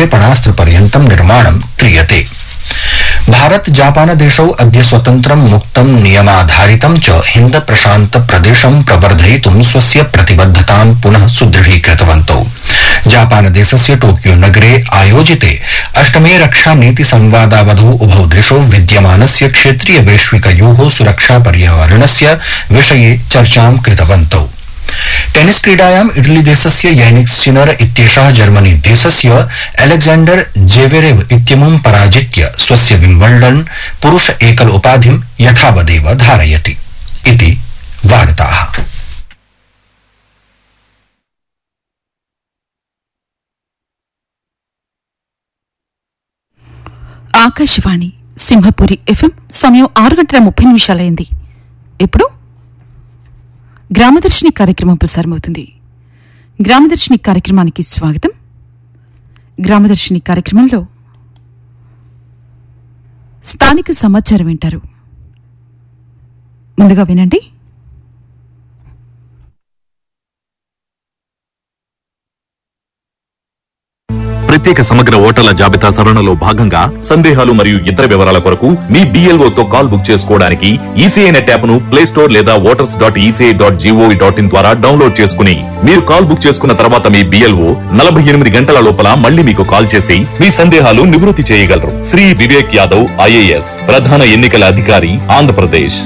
क्षेपणास्त्रपर्यन्तं निर्माणं क्रियते भारत जापान देशौ अद्य स्वतन्त्रं मुक्तं नियमाधारितं च हिन्द प्रशान्त प्रदेशं प्रवर्धयितुं स्वस्य प्रतिबद्धतां पुनः सुदृढीकृतवन्तौ जापान देशस्य टोकियो नगरे आयोजिते अष्टमे रक्षा नीति संवादावधौ उभौ देशौ विद्यमानस्य क्षेत्रीय वैश्विकयोः सुरक्षा पर्यावरणस्य विषये चर्चां कृतवन्तौ टेनिस क्रीडायाम् इटली देशस्य यैनिक सिनर इत्येषः जर्मनी देशस्य अलेक्जेण्डर जेवेरेव इत्यमुं पराजित्य स्वस्य विम्बल्डन् पुरुष एकल उपाधिं यथावदेव धारयति इति वार्ताः ఆకాశవాణి సింహపురి ఎఫ్ఎం సమయం ఆరు గంటల ముప్పై నిమిషాలైంది ఇప్పుడు గ్రామదర్శిని కార్యక్రమం ప్రసారమవుతుంది గ్రామదర్శిని కార్యక్రమానికి స్వాగతం గ్రామదర్శిని కార్యక్రమంలో స్థానిక సమాచారం వింటారు ముందుగా వినండి ప్రత్యేక సమగ్ర ఓటర్ల జాబితా సవరణలో భాగంగా సందేహాలు మరియు ఇతర వివరాల కొరకు మీ BLO తో కాల్ బుక్ చేసుకోవడానికి ఈసీఐ నెట్ యాప్ ను ప్లే స్టోర్ లేదా voters dot ECI dot GOV dot in ద్వారా డౌన్లోడ్ చేసుకుని మీరు కాల్ బుక్ చేసుకున్న తర్వాత మీ బిఎల్ఓ నలభై ఎనిమిది గంటల లోపల మళ్ళీ మీకు కాల్ చేసి మీ సందేహాలు నివృత్తి చేయగలరు శ్రీ వివేక్ యాదవ్ ఐఏఎస్ ప్రధాన ఎన్నికల అధికారి ఆంధ్రప్రదేశ్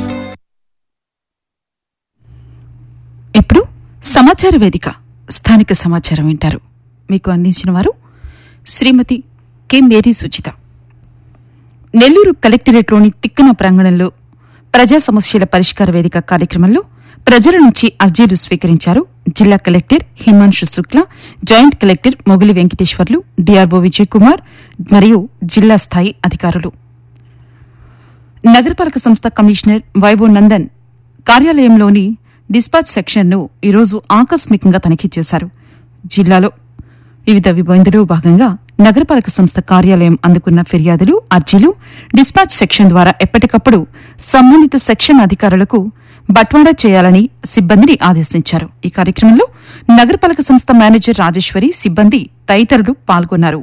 ఇప్పుడు సమాచార వేదిక స్థానిక సమాచారం వింటారు మీకు అందించిన వారు శ్రీమతి కె మేరీ సుచిత నెల్లూరు కలెక్టరేట్లోని తిక్కన ప్రాంగణంలో ప్రజా సమస్యల పరిష్కార వేదిక కార్యక్రమంలో ప్రజల నుంచి అర్జీలు స్వీకరించారు జిల్లా collector Himanshu Shukla joint collector Mogili Venkateswarlu DRO Vijay Kumar మరియు జిల్లా స్థాయి అధికారులు నగరపాలక సంస్థ కమిషనర్ వైభవ్ నందన్ కార్యాలయంలోని డిస్పాచ్ సెక్షన్ను ఈరోజు ఆకస్మికంగా తనిఖీ చేశారు జిల్లాలో వివిధ విబందులో భాగంగా నగరపాలక సంస్థ కార్యాలయం అందుకున్న ఫిర్యాదులు అర్జీలు డిస్పాచ్ సెక్షన్ ద్వారా ఎప్పటికప్పుడు సంబంధిత సెక్షన్ అధికారులకు బట్వాడా చేయాలని సిబ్బందిని ఆదేశించారు ఈ కార్యక్రమంలో నగరపాలక సంస్థ మేనేజర్ రాజేశ్వరి సిబ్బంది తదితరులు పాల్గొన్నారు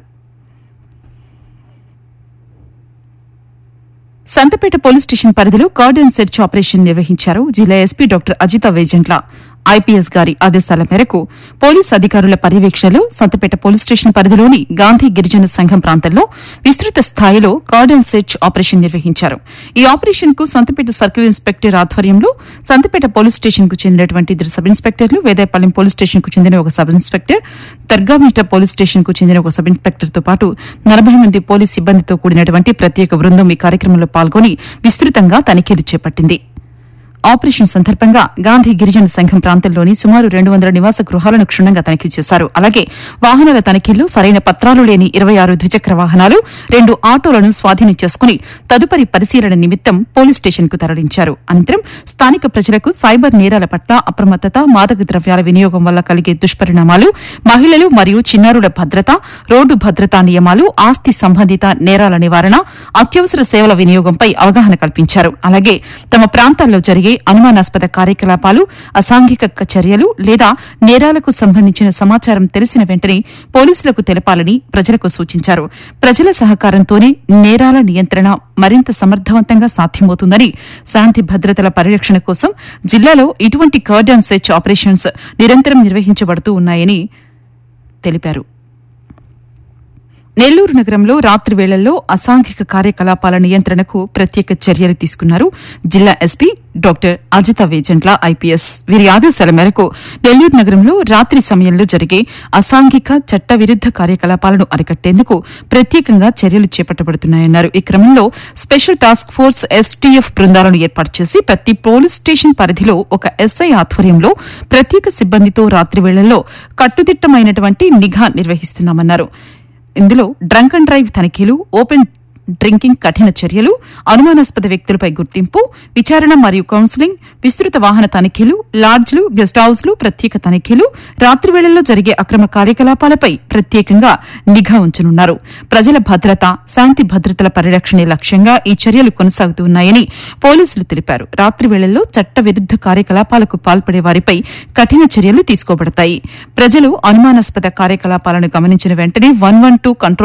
సంతపేట పోలీస్ స్టేషన్ పరిధిలో కార్డన్ సెర్చ్ ఆపరేషన్ నిర్వహించారు జిల్లా SP doctor Ajitha Vejendla IPS గారి ఆదేశాల మేరకు పోలీస్ అధికారుల పర్యవేక్షణలో సంతపేట పోలీస్ స్టేషన్ పరిధిలోని గాంధీ గిరిజన సంఘం ప్రాంతంలో విస్తృత స్థాయిలో కార్డన్ సెర్చ్ ఆపరేషన్ నిర్వహించారు ఈ ఆపరేషన్ కు సంతపేట సర్కిల్ ఇన్స్పెక్టర్ ఆధ్వర్యంలో సంతపేట పోలీస్ స్టేషన్ కు చెందినటువంటి ఇద్దరు సబ్ ఇన్స్పెక్టర్లు వేదాయపాలెం పోలీస్ స్టేషన్ కు చెందిన ఒక sub inspector Dargamitta police station కు చెందిన ఒక సబ్ ఇన్స్పెక్టర్ తో పాటు నలభై మంది పోలీస్ సిబ్బందితో కూడినటువంటి ప్రత్యేక బృందం ఈ కార్యక్రమంలో పాల్గొని విస్తృతంగా తనిఖీలు చేపట్టింది ఆపరేషన్ సందర్భంగా గాంధీ గిరిజన సంఘం ప్రాంతంలోని సుమారు రెండు వందల నివాస గృహాలను క్షుణ్ణంగా తనిఖీ చేశారు అలాగే వాహనాల తనిఖీల్లో సరైన పత్రాలు లేని ఇరవై ఆరు ద్విచక్ర వాహనాలు రెండు ఆటోలను స్వాధీనం చేసుకుని తదుపరి పరిశీలన నిమిత్తం పోలీస్ స్టేషన్ కు తరలించారు అనంతరం స్థానిక ప్రజలకు సైబర్ నేరాల పట్ల అప్రమత్తత మాదక ద్రవ్యాల వినియోగం వల్ల కలిగే దుష్పరిణామాలు మహిళలు మరియు చిన్నారుల భద్రత రోడ్డు భద్రతా నియమాలు ఆస్తి సంబంధిత నేరాల నివారణ అత్యవసర సేవల వినియోగంపై అవగాహన కల్పించారు అలాగే తమ ప్రాంతాల్లో జరిగే అనుమానాస్పద కార్యకలాపాలు అసాంఘిక క- చర్యలు లేదా నేరాలకు సంబంధించిన సమాచారం తెలిసిన వెంటనే పోలీసులకు తెలపాలని ప్రజలకు సూచించారు ప్రజల సహకారంతోనే నేరాల నియంత్రణ మరింత సమర్థవంతంగా సాధ్యమవుతుందని శాంతి భద్రతల పరిరక్షణ కోసం జిల్లాలో ఇటువంటి కార్డన్ సెర్చ్ ఆపరేషన్స్ నిరంతరం నిర్వహించబడుతూ ఉన్నాయని తెలిపారు నెల్లూరు నగరంలో రాత్రి వేళల్లో అసాంఘిక కార్యకలాపాల నియంత్రణకు ప్రత్యేక చర్యలు తీసుకున్నారు జిల్లా SP doctor Ajitha Vejendla IPS వీరి ఆదేశాల మేరకు నెల్లూరు నగరంలో రాత్రి సమయంలో జరిగే అసాంఘిక చట్టవిరుద్ద కార్యకలాపాలను అరికట్టేందుకు ప్రత్యేకంగా చర్యలు చేపట్టబడుతున్నాయన్నారు ఈ క్రమంలో స్పెషల్ టాస్క్ ఫోర్స్ ఎస్టీఎఫ్ బృందాలను ఏర్పాటు చేసి ప్రతి పోలీస్ స్టేషన్ పరిధిలో ఒక ఎస్ఐ ఆధ్వర్యంలో ప్రత్యేక సిబ్బందితో రాత్రి వేళల్లో కట్టుదిట్టమైనటువంటి నిఘా నిర్వహిస్తున్నామన్నారు ఇందులో డ్రంక్ అండ్ డ్రైవ్ తనిఖీలు ఓపెన్ డ్రింకింగ్ కఠిన చర్యలు అనుమానాస్పద వ్యక్తులపై గుర్తింపు విచారణ మరియు కౌన్సిలింగ్ విస్తృత వాహన తనిఖీలు లాడ్జ్లు గెస్ట్ హౌస్లు ప్రత్యేక తనిఖీలు రాత్రి వేళల్లో జరిగే అక్రమ కార్యకలాపాలపై ప్రత్యేకంగా నిఘా ఉంచనున్నారు ప్రజల భద్రత శాంతి భద్రతల పరిరక్షణే లక్ష్యంగా ఈ చర్యలు కొనసాగుతున్నాయని పోలీసులు తెలిపారు రాత్రి వేళల్లో చట్ట విరుద్ద కార్యకలాపాలకు పాల్పడే వారిపై కఠిన చర్యలు తీసుకోబడతాయి ప్రజలు అనుమానాస్పద కార్యకలాపాలను గమనించిన వెంటనే వన్ వన్ టూ కంట్రోల్